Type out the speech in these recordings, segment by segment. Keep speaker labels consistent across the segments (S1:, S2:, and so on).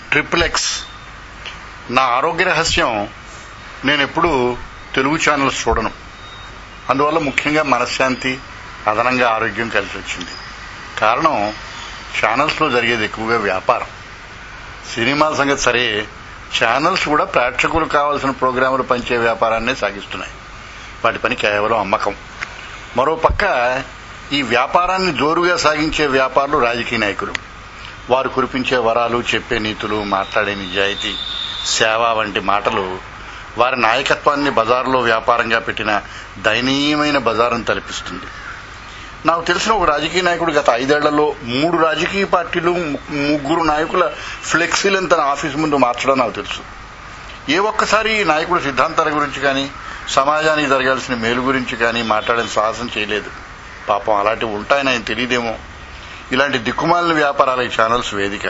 S1: triple X నా ఆరోగ్య రహస్యం నేను ఎప్పుడూ తెలుగు ఛానల్స్ చూడను అందువల్ల ముఖ్యంగా మనశ్శాంతి అదనంగా ఆరోగ్యం కలిసి వచ్చింది కారణం ఛానల్స్లో జరిగేది ఎక్కువగా వ్యాపారం సినిమాల సంగతి సరే ఛానల్స్ కూడా ప్రేక్షకులు కావాల్సిన ప్రోగ్రాములు పంచే వ్యాపారాన్నే సాగిస్తున్నాయి వాటి పని కేవలం అమ్మకం మరో పక్క ఈ వ్యాపారాన్ని జోరుగా సాగించే వ్యాపారులు రాజకీయ నాయకులు వారు కురిపించే వరాలు చెప్పే నీతులు మాట్లాడే నిజాయితీ సేవ వంటి మాటలు వారి నాయకత్వాన్ని బజారులో వ్యాపారంగా పెట్టిన దయనీయమైన బజారును తలపిస్తుంది నాకు తెలిసిన ఒక రాజకీయ నాయకుడు గత ఐదేళ్లలో మూడు రాజకీయ పార్టీలు ము- ముగ్గురు నాయకుల ఫ్లెక్సీలను తన ఆఫీస్ ముందు మార్చడం నాకు తెలుసు ఏ ఒక్కసారి ఈ నాయకుడు సిద్ధాంతాల గురించి కానీ సమాజానికి జరగాల్సిన మేలు గురించి కానీ మాట్లాడిన సాహసం చేయలేదు పాపం అలాంటివి ఉంటాయని ఆయన తెలియదేమో ఇలాంటి దిక్కుమాలిన వ్యాపారాల ఈ ఛానల్స్ వేదిక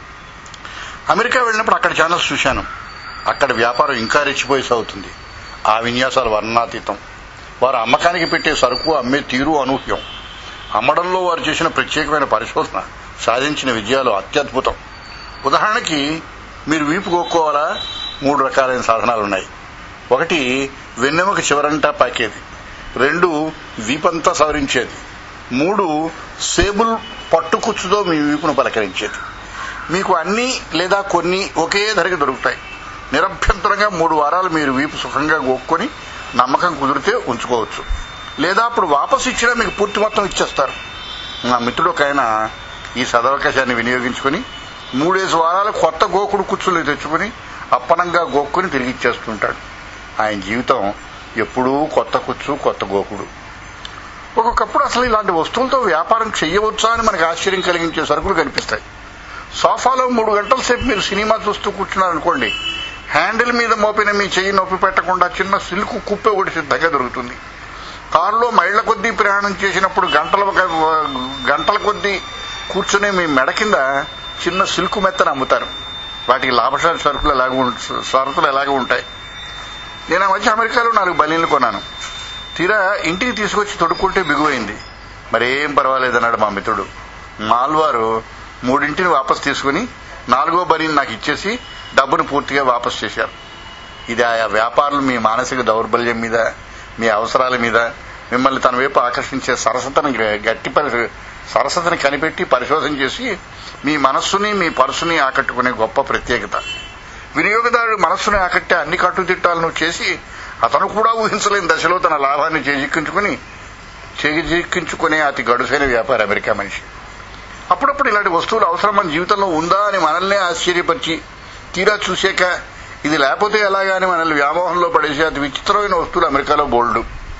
S1: అమెరికా వెళ్ళినప్పుడు అక్కడ ఛానల్స్ చూశాను అక్కడ వ్యాపారం ఇంకా రెచ్చిపోయి సాగుతుంది ఆ విన్యాసాలు వర్ణనాతీతం వారు అమ్మకానికి పెట్టే సరుకు అమ్మే తీరు అనూహ్యం అమ్మడంలో వారు చేసిన ప్రత్యేకమైన పరిశోధన సాధించిన విజయాలు అత్యద్భుతం ఉదాహరణకి మీరు వీపు కొక్కోవాలా మూడు రకాలైన సాధనాలు ఉన్నాయి ఒకటి వెన్నెముక చివరంటా పాకేది రెండు వీపంతా సవరించేది మూడు సేబుల్ పట్టుకుచ్చుతో మీ వీపును పలకరించేది మీకు అన్ని లేదా కొన్ని ఒకే ధరకి దొరుకుతాయి నిరభ్యంతరంగా మూడు వారాలు మీరు వీపు సుఖంగా గోక్కొని నమ్మకం కుదిరితే ఉంచుకోవచ్చు లేదా అప్పుడు వాపసు ఇచ్చినా మీకు పూర్తి మొత్తం ఇచ్చేస్తారు నా మిత్రుడు ఒక ఆయన ఈ సదవకాశాన్ని వినియోగించుకుని మూడేసి వారాలు కొత్త గోకుడు కుచ్చులు తెచ్చుకుని అప్పనంగా గోక్కుని తిరిగి ఇచ్చేస్తుంటాడు ఆయన జీవితం ఎప్పుడూ కొత్త కుచ్చు కొత్త గోకుడు ఒక్కొక్కప్పుడు అసలు ఇలాంటి వస్తువులతో వ్యాపారం చెయ్యవచ్చా అని మనకు ఆశ్చర్యం కలిగించే సరుకులు కనిపిస్తాయి సోఫాలో మూడు గంటల సేపు మీరు సినిమా చూస్తూ కూర్చున్నారనుకోండి హ్యాండిల్ మీద మోపిన మీ చెయ్యి నొప్పి పెట్టకుండా చిన్న సిల్క్ కుప్పే ఒకటి సిద్ధంగా దొరుకుతుంది కారులో మైళ్ల కొద్దీ ప్రయాణం చేసినప్పుడు గంటల గంటల కొద్దీ కూర్చునే మీ మెడ కింద చిన్న సిల్క్ మెత్తను అమ్ముతారు వాటికి లాభసాటి సరుకులు ఎలాగ ఉం- సరుకులు ఎలాగ ఉంటాయి నేను ఆ మధ్య అమెరికాలో నాలుగు బనీళ్లు కొన్నాను తీరా ఇంటికి తీసుకొచ్చి తొడుక్కుంటే బిగువైంది మరేం పర్వాలేదన్నాడు మా మిత్రుడు మాల్వారు మూడింటిని వాపస్ తీసుకుని నాలుగో బనీని నాకు ఇచ్చేసి డబ్బును పూర్తిగా వాపస్ చేశారు ఇది ఆయా వ్యాపారులు మీ మానసిక దౌర్బల్యం మీద మీ అవసరాల మీద మిమ్మల్ని తన వైపు ఆకర్షించే సరసతను గ- గట్టి పరి సరసతని కనిపెట్టి పరిశోధన చేసి మీ మనస్సుని మీ పర్సుని ఆకట్టుకునే గొప్ప ప్రత్యేకత వినియోగదారుడి మనస్సుని ఆకట్టే అన్ని కట్టుదిట్టాలను చేసి అతను కూడా ఊహించలేని దశలో తన లాభాన్ని చేజిక్కించుకుని చేజిక్కించుకునే అతి గడుసైన వ్యాపారి అమెరికా మనిషి అప్పుడప్పుడు ఇలాంటి వస్తువులు అవసరం మన జీవితంలో ఉందా అని మనల్నే ఆశ్చర్యపరిచి తీరా చూశాక ఇది లేకపోతే ఎలాగా అని మనల్ని వ్యామోహంలో పడేసి అతి విచిత్రమైన వస్తువులు అమెరికాలో బోల్డ్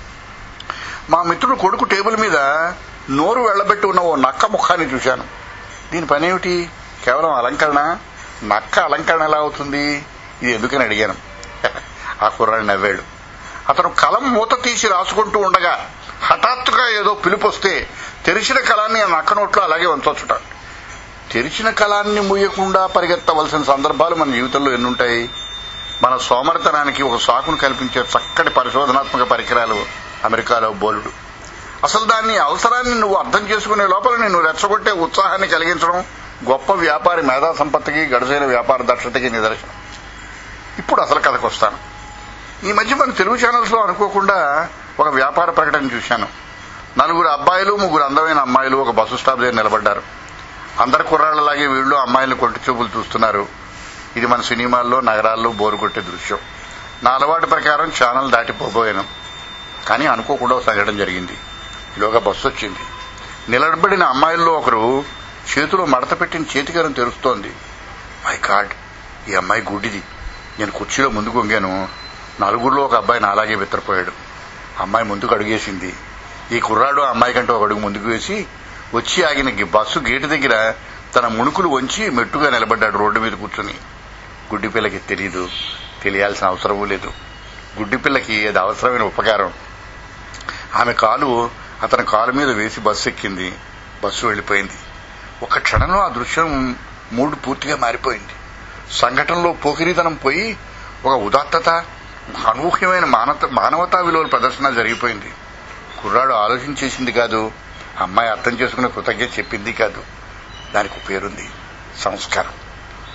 S1: మా మిత్రుడు కొడుకు టేబుల్ మీద నోరు వెళ్లబెట్టి ఉన్న ఓ నక్క ముఖాన్ని చూశాను దీని పనేమిటి కేవలం అలంకరణ నక్క అలంకరణ ఎలా అవుతుంది ఇది ఎందుకని అడిగాను ఆ కుర్రాడు నవ్వాడు అతను కలం మూత తీసి రాసుకుంటూ ఉండగా హఠాత్తుగా ఏదో పిలుపు వస్తే తెరిచిన కళాన్ని ఆ నక్క నోట్లో అలాగే ఉంచొచ్చుట తెరిచిన కళాన్ని ముయ్యకుండా పరిగెత్తవలసిన సందర్భాలు మన జీవితంలో ఎన్నుంటాయి మన సోమరితనానికి ఒక సాకును కల్పించే చక్కటి పరిశోధనాత్మక పరికరాలు అమెరికాలో బోలుడు అసలు దాన్ని అవసరాన్ని నువ్వు అర్థం చేసుకునే లోపల నిన్ను రెచ్చగొట్టే ఉత్సాహాన్ని కలిగించడం గొప్ప వ్యాపారి మేధా సంపత్తికి గడుసైన వ్యాపార దక్షతకి నిదర్శనం ఇప్పుడు అసలు కథకు వస్తాను ఈ మధ్య మన తెలుగు ఛానల్స్ లో అనుకోకుండా ఒక వ్యాపార ప్రకటన చూశాను నలుగురు అబ్బాయిలు ముగ్గురు అందమైన అమ్మాయిలు ఒక బస్సు స్టాప్ దగ్గర నిలబడ్డారు అందరు కుర్రాళ్ళలాగే వీళ్ళు అమ్మాయిలు కొట్టి చూపులు చూస్తున్నారు ఇది మన సినిమాల్లో నగరాల్లో బోరు కొట్టే దృశ్యం నా అలవాటు ప్రకారం ఛానల్ దాటిపోబోయాను కానీ అనుకోకుండా ఒక సంఘటన జరిగింది ఈలోగా బస్సు వచ్చింది నిలబడిన అమ్మాయిల్లో ఒకరు చేతిలో మడత పెట్టిన చేతికరం తెరుస్తోంది మై గాడ్ ఈ అమ్మాయి గుడ్డిది నేను కుర్చీలో ముందుకు వంగాను నలుగురిలో ఒక అబ్బాయి నాలాగే బిత్తరపోయాడు అమ్మాయి ముందుకు అడుగేసింది ఈ కుర్రాడు ఆ అమ్మాయి కంటే ఒక అడుగు ముందుకు వేసి వచ్చి ఆగిన గి- బస్సు గేటు దగ్గర తన ముణుకులు వంచి మెట్టుగా నిలబడ్డాడు రోడ్డు మీద కూర్చుని గుడ్డి పిల్లకి తెలియదు తెలియాల్సిన అవసరమూ లేదు గుడ్డి పిల్లకి అది అవసరమైన ఉపకారం ఆమె కాలు అతని కాలు మీద వేసి బస్సు ఎక్కింది బస్సు వెళ్ళిపోయింది ఒక క్షణంలో ఆ దృశ్యం మూడు పూర్తిగా మారిపోయింది సంఘటనలో పోకిరితనం పోయి ఒక ఉదాత్తత అనూహ్యమైన మానత మానవతా విలువల ప్రదర్శన జరిగిపోయింది కుర్రాడు ఆలోచించేసింది కాదు అమ్మాయి అర్థం చేసుకునే కృతజ్ఞత చెప్పింది కాదు దానికి ఒక పేరుంది సంస్కారం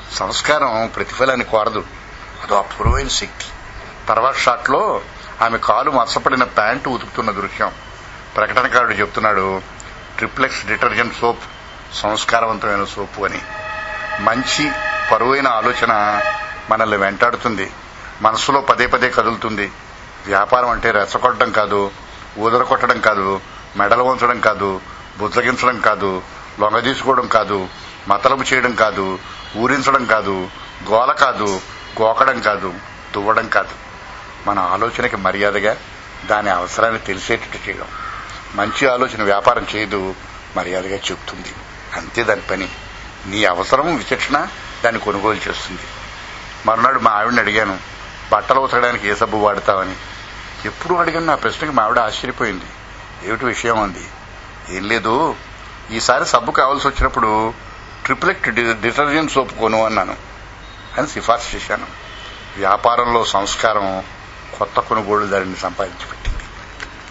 S1: సంస్కారం ప్రతిఫలాన్ని కోరదు అదో అపూర్వమైన శక్తి తర్వాత షాట్లో ఆమె కాలు మచ్చపడిన ప్యాంటు ఉతుకుతున్న దృశ్యం ప్రకటనకారుడు చెప్తున్నాడు ట్రిప్లెక్స్ డిటర్జెంట్ సోప్ సంస్కారవంతమైన సోపు అని మంచి పరువైన ఆలోచన మనల్ని వెంటాడుతుంది మనసులో పదే పదే కదులుతుంది వ్యాపారం అంటే రెచ్చగొట్టడం కాదు ఊదర కొట్టడం కాదు మెడలు వంచడం కాదు బుజ్జగించడం కాదు లొంగదీసుకోవడం కాదు మతలబు చేయడం కాదు ఊరించడం కాదు గోల కాదు గోకడం కాదు దువ్వడం కాదు మన ఆలోచనకి మర్యాదగా దాని అవసరాన్ని తెలిసేటట్టు చేయడం మంచి ఆలోచన వ్యాపారం చేయదు మర్యాదగా చెప్తుంది అంతే దాని పని నీ అవసరం విచక్షణ దాన్ని కొనుగోలు చేస్తుంది మరునాడు మా ఆవిడని అడిగాను బట్టలు ఉతకడానికి ఏ సబ్బు వాడతావని ఎప్పుడు అడిగాను నా ప్రశ్నకి మా ఆవిడ ఆశ్చర్యపోయింది ఏమిటి విషయం అంది ఏం లేదు ఈసారి సబ్బు కావాల్సి వచ్చినప్పుడు ట్రిప్లెక్ట్ డిటర్జెంట్ సోప్ కొను అన్నాను అని సిఫార్సు చేశాను వ్యాపారంలో సంస్కారం కొత్త కొనుగోలు దారిని సంపాదించి